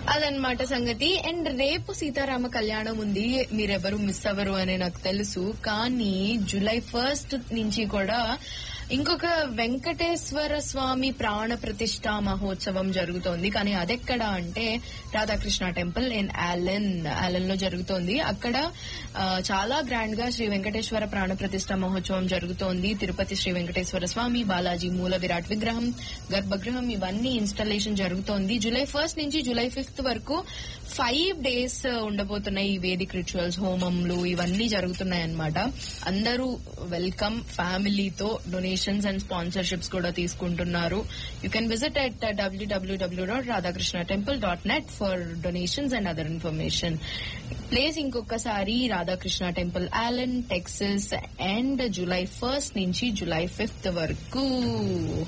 అదనమాట సంగతి అండ్ రేపు సీతారామ కళ్యాణం ఉంది మీరెవరు మిస్ అవ్వరు అని నాకు తెలుసు కానీ జూలై ఫస్ట్ నుంచి కూడా ఇంకొక వెంకటేశ్వర స్వామి ప్రాణ ప్రతిష్ట మహోత్సవం జరుగుతోంది కానీ అదెక్కడ అంటే రాధాకృష్ణ టెంపుల్ ఇన్ ఆలెన్ ఆలెన్ లో జరుగుతోంది అక్కడ ఆ, చాలా గ్రాండ్ గా శ్రీ వెంకటేశ్వర ప్రాణ ప్రతిష్ట మహోత్సవం జరుగుతోంది తిరుపతి శ్రీ వెంకటేశ్వర స్వామి బాలాజీ మూల విరాట్ విగ్రహం గర్భగృహం ఇవన్నీ ఇన్స్టాలేషన్ జరుగుతోంది జూలై ఫస్ట్ నుంచి జూలై ఫిఫ్త్ వరకు ఫైవ్ డేస్ ఉండబోతున్నాయి ఈ వేదిక్ రిచువల్స్ హోమంలు ఇవన్నీ జరుగుతున్నాయి అన్నమాట అందరూ వెల్కమ్ ఫ్యామిలీతో డొనేషన్స్ అండ్ స్పాన్సర్షిప్స్ కూడా తీసుకుంటున్నారు యూ కెన్ విజిట్ అట్ డబ్ల్యూడబ్ల్యూడబ్ల్యూ dot Radhakrishna temple dot net for donations and other information please ఇంకొకసారి Radhakrishna temple Allen Texas and July first నుంచి జూలై ఫిఫ్త్ వరకు